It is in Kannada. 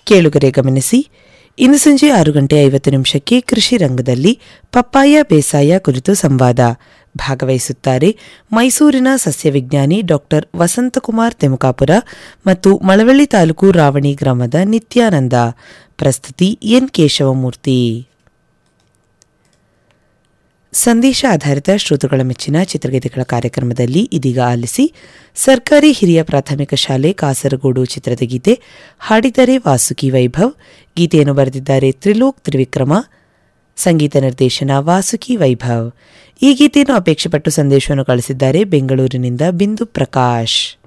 ಕೇಳುಗರೆ ಗಮನಿಸಿ ಇಂದು ಸಂಜೆ ಆರು ಗಂಟೆ ಐವತ್ತು ನಿಮಿಷಕ್ಕೆ ಕೃಷಿ ರಂಗದಲ್ಲಿ ಪಪ್ಪಾಯ ಬೇಸಾಯ ಕುರಿತು ಸಂವಾದ ಭಾಗವಹಿಸುತ್ತಾರೆ ಮೈಸೂರಿನ ಸಸ್ಯ ವಿಜ್ಞಾನಿ ಡಾಕ್ಟರ್ ವಸಂತಕುಮಾರ್ ತೆಮಕಾಪುರ ಮತ್ತು ಮಳವಳ್ಳಿ ತಾಲೂಕು ರಾವಣಿ ಗ್ರಾಮದ ನಿತ್ಯಾನಂದ ಪ್ರಸ್ತುತಿ ಎನ್ ಕೇಶವಮೂರ್ತಿ ಸಂದೇಶ ಆಧಾರಿತ ಶ್ರೋತೃಗಳ ಮೆಚ್ಚಿನ ಚಿತ್ರಗೀತೆಗಳ ಕಾರ್ಯಕ್ರಮದಲ್ಲಿ ಇದೀಗ ಆಲಿಸಿ ಸರ್ಕಾರಿ ಹಿರಿಯ ಪ್ರಾಥಮಿಕ ಶಾಲೆ ಕಾಸರಗೋಡು ಚಿತ್ರದ ಗೀತೆ ಹಾಡಿದರೆ ವಾಸುಕಿ ವೈಭವ್ ಗೀತೆಯನ್ನು ಬರೆದಿದ್ದಾರೆ ತ್ರಿಲೋಕ್ ತ್ರಿವಿಕ್ರಮ ಸಂಗೀತ ನಿರ್ದೇಶನ ವಾಸುಕಿ ವೈಭವ್ ಈ ಗೀತೆಯನ್ನು ಅಪೇಕ್ಷೆಪಟ್ಟು ಸಂದೇಶವನ್ನು ಕಳಿಸಿದ್ದಾರೆ ಬೆಂಗಳೂರಿನಿಂದ ಬಿಂದು ಪ್ರಕಾಶ್